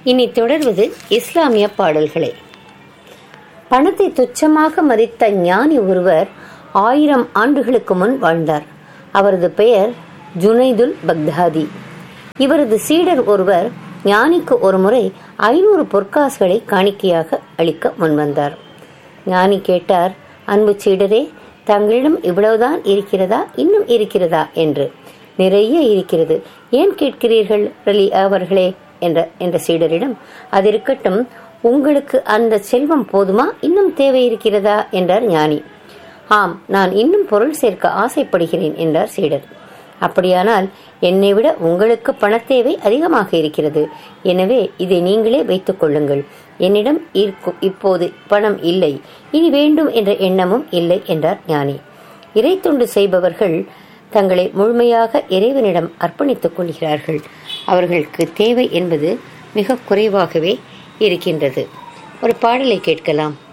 இனி தொடர்வது இஸ்லாமிய பாடல்களே பணத்தை துச்சமாக மதித்த ஞானி ஒருவர் ஆயிரம் ஆண்டுகளுக்கு முன் வாழ்ந்தார் அவரது பெயர் ஜுனைதுல் பக்தாதி இவரது சீடர் ஒருவர் ஞானிக்கு ஒருமுறை ஐநூறு பொற்காசுகளை காணிக்கையாக அளிக்க முன்வந்தார் ஞானி கேட்டார் அன்பு சீடரே தங்களிடம் இவ்வளவுதான் இருக்கிறதா இன்னும் இருக்கிறதா என்று நிறைய இருக்கிறது ஏன் கேட்கிறீர்கள் ரலி அவர்களே என்ற என்ற சீடரிடம் அது இருக்கட்டும் உங்களுக்கு அந்த செல்வம் போதுமா இன்னும் தேவை இருக்கிறதா என்றார் ஞானி ஆம் நான் இன்னும் பொருள் சேர்க்க ஆசைப்படுகிறேன் என்றார் சீடர் அப்படியானால் என்னை விட உங்களுக்கு பணத்தேவை அதிகமாக இருக்கிறது எனவே இதை நீங்களே வைத்துக் கொள்ளுங்கள் என்னிடம் இருக்கும் இப்போது பணம் இல்லை இனி வேண்டும் என்ற எண்ணமும் இல்லை என்றார் ஞானி இறை தொண்டு செய்பவர்கள் தங்களை முழுமையாக இறைவனிடம் அர்ப்பணித்துக் கொள்கிறார்கள் அவர்களுக்கு தேவை என்பது மிக குறைவாகவே இருக்கின்றது ஒரு பாடலை கேட்கலாம்